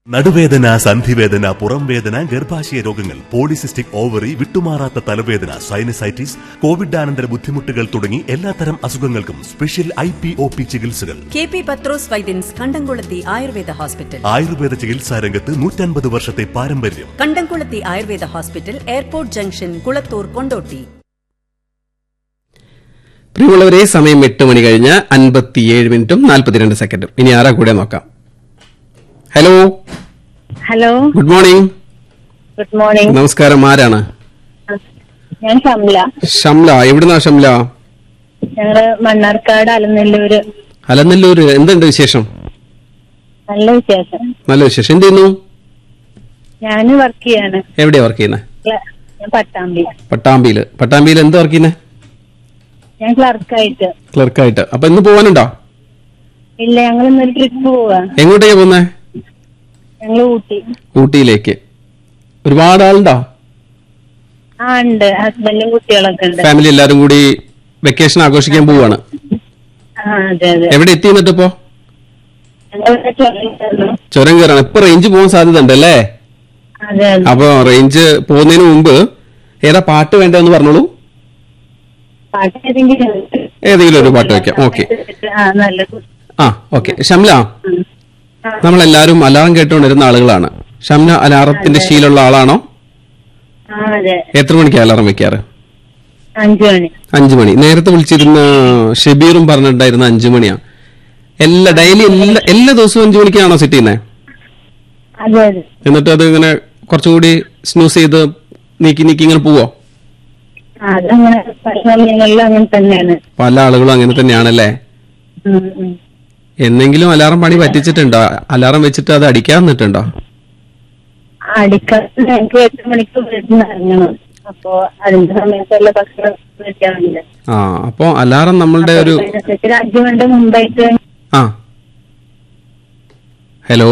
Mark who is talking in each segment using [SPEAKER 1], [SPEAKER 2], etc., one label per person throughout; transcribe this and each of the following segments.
[SPEAKER 1] നടുവേദന സന്ധിവേദന പുറംവേദന ഗർഭാശയ രോഗങ്ങൾ പോളിസിസ്റ്റിക് ഓവറി വിട്ടുമാറാത്ത തലവേദന സൈനസൈറ്റിസ് കോവിഡാനന്തര ബുദ്ധിമുട്ടുകൾ തുടങ്ങി എല്ലാത്തരം അസുഖങ്ങൾക്കും special I P O P ചികിത്സകൾ
[SPEAKER 2] K P Pathros Vaidyans Kandamkulathi Ayurveda hospital
[SPEAKER 1] Ayurveda ചികിത്സാ രംഗത്ത് നൂറ്റൻപത് വർഷത്തെ പാരമ്പര്യം
[SPEAKER 2] Kandamkulathi Ayurveda hospital airport junction Kulathur Kondotty
[SPEAKER 3] പ്രിയമുള്ളവരെ സമയം എട്ട് മണി കഴിഞ്ഞ് അൻപത്തിയേഴ് മിനിറ്റും നാൽപ്പത്തിരണ്ട് സെക്കൻഡും ഇനി ആരാ കൂടെ നോക്കാം hello
[SPEAKER 4] hello
[SPEAKER 3] good morning
[SPEAKER 4] good morning
[SPEAKER 3] നമസ്കാരം ആരാണ്
[SPEAKER 4] ഞാൻ ഷംല
[SPEAKER 3] ഷംല എവിടുന്നാ ഷംല
[SPEAKER 4] ഞങ്ങള് മണ്ണാർക്കാട് അലനെല്ലൂര്
[SPEAKER 3] അലനല്ലൂര് എന്തുണ്ട് വിശേഷം
[SPEAKER 4] നല്ല വിശേഷം
[SPEAKER 3] നല്ല വിശേഷം എന്ത് ചെയ്യുന്നു
[SPEAKER 4] ഞാൻ വർക്ക് ചെയ്യാണ്
[SPEAKER 3] എവിടെയാ വർക്ക് ചെയ്യുന്നത്
[SPEAKER 4] ക്ല- ഞാൻ പട്ടാമ്പി
[SPEAKER 3] പട്ടാമ്പിയില് പട്ടാമ്പിയിൽ എന്താ വർക്ക് ചെയ്യുന്നത്
[SPEAKER 4] ഞാൻ ക്ലർക്കായിട്ട്
[SPEAKER 3] ക്ലർക്കായിട്ട് അപ്പൊ ഇന്ന് പോകാനുണ്ടോ
[SPEAKER 4] ഇല്ല ഞങ്ങൾ ഇന്നൊരു ട്രിപ്പ് പോവാ
[SPEAKER 3] എങ്ങോട്ടേക്കാ പോകുന്നേ
[SPEAKER 4] ഞങ്ങൾ ഊട്ടി
[SPEAKER 3] ഊട്ടിയിലേക്ക് ഒരുപാട് ആളുണ്ടോ
[SPEAKER 4] ആ ഉണ്ട് ഹസ്ബൻഡും കുട്ടികളൊക്കെ ഉണ്ട്
[SPEAKER 3] ഫാമിലി എല്ലാരും കൂടി വെക്കേഷൻ ആഘോഷിക്കാൻ പോവാണ്
[SPEAKER 4] ആ അതെ അതെ
[SPEAKER 3] എവിടെ എത്തി എന്നിട്ട് ഇപ്പോ
[SPEAKER 4] ഞങ്ങൾ ഇവിടെ ചുരം
[SPEAKER 3] ചുരം കയറാണ് ഇപ്പൊ റേഞ്ച് പോകാൻ സാധ്യത ഉണ്ട് അല്ലേ
[SPEAKER 4] അതെ അതെ
[SPEAKER 3] അപ്പൊ റേഞ്ച് പോകുന്നതിന് മുമ്പ് ഏതാ പാട്ട് വേണ്ടതെന്ന് പറഞ്ഞോളൂ
[SPEAKER 4] പാട്ട് ഏതെങ്കിലും
[SPEAKER 3] ഏതെങ്കിലും ഒരു പാട്ട് വെക്കാം ഓക്കെ
[SPEAKER 4] ആ നല്ല
[SPEAKER 3] ആ ഓക്കെ ഷംല
[SPEAKER 4] ഉം. ആ,
[SPEAKER 3] നമ്മളെല്ലാരും അലാറം കേട്ടുകൊണ്ടിരുന്ന ആളുകളാണ് ഷംല അലാറത്തിന്റെ ശീലമുള്ള ആളാണോ
[SPEAKER 4] ആ അതെ
[SPEAKER 3] എത്ര മണിക്ക് അലാറം വെക്കാറ്
[SPEAKER 4] അഞ്ചു മണി
[SPEAKER 3] അഞ്ചു മണി നേരത്തെ വിളിച്ചിരുന്ന ഷബീറും പറഞ്ഞിട്ടുണ്ടായിരുന്ന അഞ്ചു മണിയാ എല്ലാ ഡെയിലി എല്ലാ എല്ലാ ദിവസവും അഞ്ചു മണിക്കാണോ സെറ്റ് ചെയ്യുന്നത്
[SPEAKER 4] അതെ അതെ
[SPEAKER 3] എന്നിട്ട് അത് ഇങ്ങനെ കുറച്ചുകൂടി സ്നൂസ് ചെയ്ത് നീക്കി നീക്കി ഇങ്ങനെ പോവോ
[SPEAKER 4] ആ, അതങ്ങനെ പല സമയങ്ങളിലും അങ്ങനെ തന്നെയാണ്
[SPEAKER 3] പല ആളുകളും അങ്ങനെ തന്നെയാണല്ലേ
[SPEAKER 4] ഉം, ഉം.
[SPEAKER 3] എന്നെങ്കിലും അലാറം പണി പറ്റിച്ചിട്ടുണ്ടോ അലാറം വെച്ചിട്ട് അത് അടിക്കാൻ നിന്നിട്ടുണ്ടോ
[SPEAKER 4] അടിക്കാത്ത ഞങ്ങൾക്ക് എട്ട് മണിക്ക് വീട്ടിൽ നിന്ന് ഇറങ്ങണം അപ്പോ അതിന്റെ സമയത്തുള്ള ഭക്ഷണം വെക്കാറില്ല
[SPEAKER 3] ആ അപ്പോ അലാറം നമ്മളുടെ ഒരു
[SPEAKER 4] അതിനനുസരിച്ച് ഒരു അഞ്ചു മിനിറ്റ് മുമ്പായിട്ട്
[SPEAKER 3] ആ ഹലോ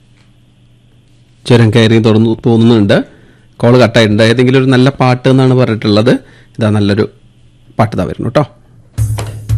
[SPEAKER 3] ചുരം കയറി തുറന്നു തോന്നുന്നുണ്ട് കോള് കട്ടായിട്ടുണ്ട് ഏതെങ്കിലും ഒരു നല്ല പാട്ട് എന്നാണ് പറഞ്ഞിട്ടുള്ളത് ഇതാ നല്ലൊരു പാട്ട് ഇതാ വരുന്നു കേട്ടോ